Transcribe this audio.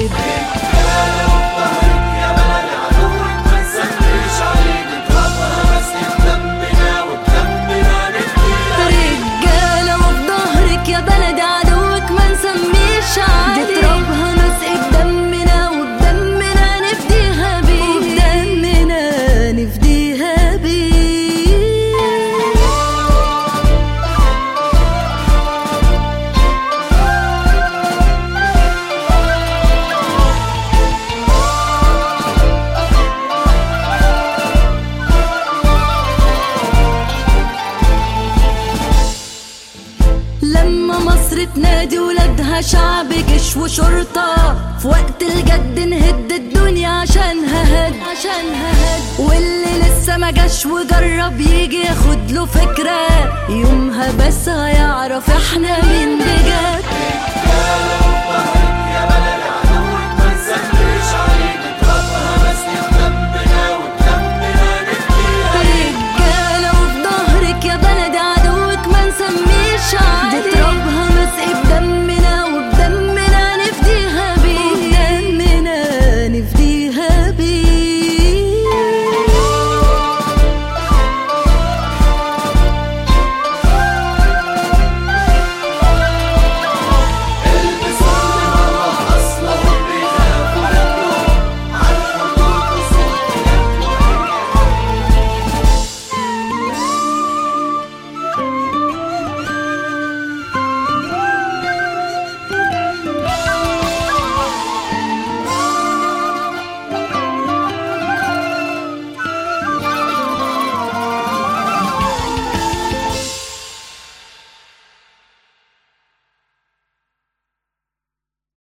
رجالة وفي ظهرك يا بلد عدوك ما نسميش عليك دي ترابها نسقي بدمنا وبدمنا نفديها بيه وبدمنا نفديها بيه لما مصر تنادي ولادها شعب جيش وشرطة في وقت الجد نهد الدنيا عشانها هد عشانها هد واللي لسه ما جاش وجرب يجي ياخد له فكرة يومها بس هيعرف احنا مين بجد يا بلد